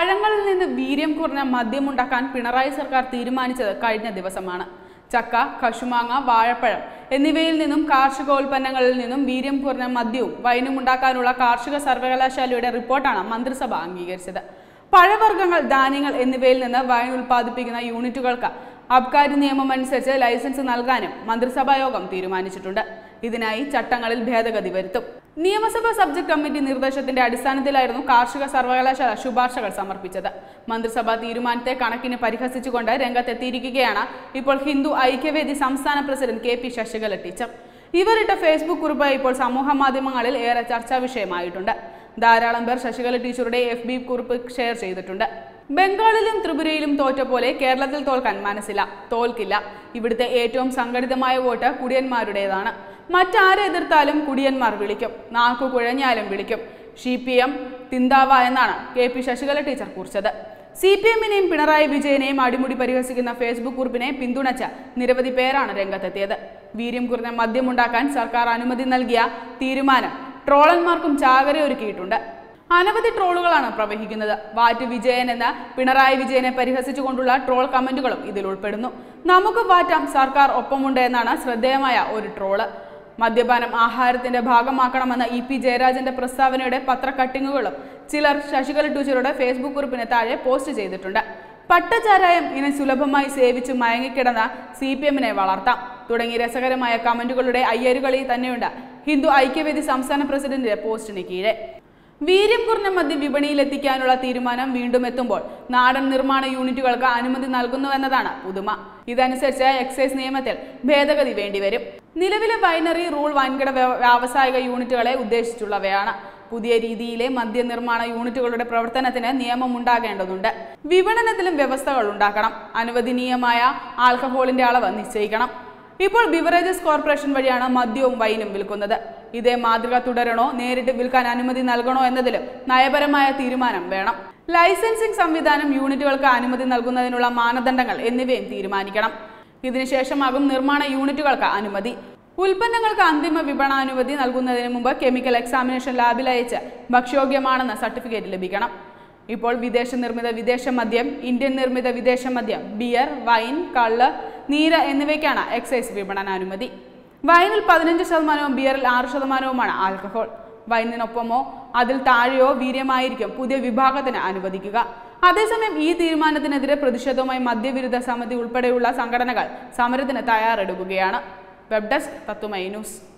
പഴങ്ങളിൽ നിന്ന് വീര്യം കുറഞ്ഞ മദ്യമുണ്ടാക്കാൻ പിണറായി സർക്കാർ തീരുമാനിച്ചത് കഴിഞ്ഞ ദിവസമാണ് ചക്ക കശുമാങ്ങ വാഴപ്പഴം എന്നിവയിൽ നിന്നും കാർഷികോൽപ്പന്നങ്ങളിൽ നിന്നും വീര്യം കുറഞ്ഞ മദ്യവും വൈനും ഉണ്ടാക്കാനുള്ള കാർഷിക സർവകലാശാലയുടെ റിപ്പോർട്ടാണ് മന്ത്രിസഭ അംഗീകരിച്ചത് പഴവർഗ്ഗങ്ങൾ ധാന്യങ്ങൾ എന്നിവയിൽ നിന്ന് വൈൻ ഉൽപ്പാദിപ്പിക്കുന്ന യൂണിറ്റുകൾക്ക് അബ്കാരി നിയമം അനുസരിച്ച് ലൈസൻസ് നൽകാനും മന്ത്രിസഭാ യോഗം തീരുമാനിച്ചിട്ടുണ്ട് ഇതിനായി ചട്ടങ്ങളിൽ ഭേദഗതി വരുത്തും നിയമസഭാ സബ്ജക്ട് കമ്മിറ്റി നിർദ്ദേശത്തിന്റെ അടിസ്ഥാനത്തിലായിരുന്നു കാർഷിക സർവകലാശാല ശുപാർശകൾ സമർപ്പിച്ചത് മന്ത്രിസഭാ തീരുമാനത്തെ കണക്കിന് പരിഹസിച്ചുകൊണ്ട് രംഗത്തെത്തിയിരിക്കുകയാണ് ഇപ്പോൾ ഹിന്ദു ഐക്യവേദി സംസ്ഥാന president K P Sasikala teacher ഇവരിട്ട ഫേസ്ബുക്ക് കുറിപ്പ് ഇപ്പോൾ സമൂഹ മാധ്യമങ്ങളിൽ ഏറെ ചർച്ചാ വിഷയമായിട്ടുണ്ട് ധാരാളം പേർ ശശികല ടീച്ചറുടെ എഫ് ബി കുറിപ്പ് ഷെയർ ചെയ്തിട്ടുണ്ട് ബംഗാളിലും ത്രിപുരയിലും തോറ്റ പോലെ കേരളത്തിൽ തോൽക്കാൻ മനസ്സില്ല തോൽക്കില്ല ഇവിടുത്തെ ഏറ്റവും സംഘടിതമായ വോട്ട് കുടിയന്മാരുടേതാണ് മറ്റാരെ എതിർത്താലും കുടിയന്മാർ വിളിക്കും നാക്കു കുഴഞ്ഞാലും വിളിക്കും സി പി എം തിന്താവ എന്നാണ് കെ പി ശശികല ടീച്ചർ കുറിച്ചത് സി പി എമ്മിനെയും പിണറായി വിജയനെയും അടിമുടി പരിഹസിക്കുന്ന ഫേസ്ബുക്ക് കുറിപ്പിനെ പിന്തുണച്ച നിരവധി പേരാണ് രംഗത്തെത്തിയത് വീര്യം കുറഞ്ഞ മദ്യമുണ്ടാക്കാൻ സർക്കാർ അനുമതി നൽകിയ തീരുമാനം ട്രോളന്മാർക്കും ചാകരയൊരുക്കിയിട്ടുണ്ട് അനവധി ട്രോളുകളാണ് പ്രവഹിക്കുന്നത് വാറ്റ് വിജയൻ എന്ന പിണറായി വിജയനെ പരിഹസിച്ചുകൊണ്ടുള്ള ട്രോൾ കമന്റുകളും ഇതിൽ ഉൾപ്പെടുന്നു നമുക്ക് വാറ്റാം സർക്കാർ ഒപ്പമുണ്ട് എന്നാണ് ശ്രദ്ധേയമായ ഒരു ട്രോള് മദ്യപാനം ആഹാരത്തിന്റെ ഭാഗമാക്കണമെന്ന ഇ പി ജയരാജന്റെ പ്രസ്താവനയുടെ പത്ര കട്ടിങ്ങുകളും ചിലർ ശശികല ടീച്ചറുടെ ഫേസ്ബുക്ക് കുറിപ്പിന് താഴെ പോസ്റ്റ് ചെയ്തിട്ടുണ്ട് പട്ടചാരായം ഇനി സുലഭമായി സേവിച്ച് മയങ്ങിക്കിടന്ന സി പി എമ്മിനെ വളർത്താം തുടങ്ങി രസകരമായ കമന്റുകളുടെ അയ്യരുകളിൽ തന്നെയുണ്ട് ഹിന്ദു ഐക്യവേദി സംസ്ഥാന പ്രസിഡന്റിന്റെ പോസ്റ്റിന് കീഴെ വീര്യം കുറഞ്ഞ മദ്യം വിപണിയിലെത്തിക്കാനുള്ള തീരുമാനം വീണ്ടും എത്തുമ്പോൾ നാടൻ നിർമ്മാണ യൂണിറ്റുകൾക്ക് അനുമതി നൽകുന്നുവെന്നതാണ് പുതുമ ഇതനുസരിച്ച് എക്സൈസ് നിയമത്തിൽ ഭേദഗതി വേണ്ടിവരും നിലവിലെ വൈനറി റൂൾ വൻകിട വ്യ- വ്യാവസായിക യൂണിറ്റുകളെ ഉദ്ദേശിച്ചുള്ളവയാണ് പുതിയ രീതിയിലെ മദ്യനിർമ്മാണ യൂണിറ്റുകളുടെ പ്രവർത്തനത്തിന് നിയമം ഉണ്ടാകേണ്ടതുണ്ട് വിപണനത്തിലും വ്യവസ്ഥകൾ ഉണ്ടാക്കണം അനുവദനീയമായ ആൽക്കഹോളിന്റെ അളവ് നിശ്ചയിക്കണം ഇപ്പോൾ ബിവറേജസ് കോർപ്പറേഷൻ വഴിയാണ് മദ്യവും വൈനും വിൽക്കുന്നത് ഇതേ മാതൃക തുടരണോ നേരിട്ട് വിൽക്കാൻ അനുമതി നൽകണോ എന്നതിലും നയപരമായ തീരുമാനം വേണം ലൈസൻസിംഗ് സംവിധാനം യൂണിറ്റുകൾക്ക് അനുമതി നൽകുന്നതിനുള്ള മാനദണ്ഡങ്ങൾ എന്നിവയും തീരുമാനിക്കണം ഇതിനുശേഷമാകും നിർമ്മാണ യൂണിറ്റുകൾക്ക് അനുമതി ഉൽപ്പന്നങ്ങൾക്ക് അന്തിമ വിപണാനുമതി നൽകുന്നതിന് മുമ്പ് കെമിക്കൽ എക്സാമിനേഷൻ ലാബിൽ അയച്ച് ഭക്ഷ്യോഗ്യമാണെന്ന സർട്ടിഫിക്കറ്റ് ലഭിക്കണം ഇപ്പോൾ വിദേശ നിർമ്മിത വിദേശ മദ്യം ഇന്ത്യൻ നിർമ്മിത വിദേശ മദ്യം ബിയർ വൈൻ കള്ള് നീര് എന്നിവയ്ക്കാണ് എക്സൈസ് വിപണനാനുമതി വൈനിൽ പതിനഞ്ച് ശതമാനവും ബിയറിൽ ആറ് ശതമാനവുമാണ് ആൽക്കഹോൾ വൈനിനൊപ്പമോ അതിൽ താഴെയോ വീര്യമായിരിക്കും പുതിയ വിഭാഗത്തിന് അനുവദിക്കുക അതേസമയം ഈ തീരുമാനത്തിനെതിരെ പ്രതിഷേധവുമായി മദ്യവിരുദ്ധ സമിതി ഉൾപ്പെടെയുള്ള സംഘടനകൾ സമരത്തിന് തയ്യാറെടുക്കുകയാണ് വെബ് ഡെസ്ക് തത്തുമൈ ന്യൂസ്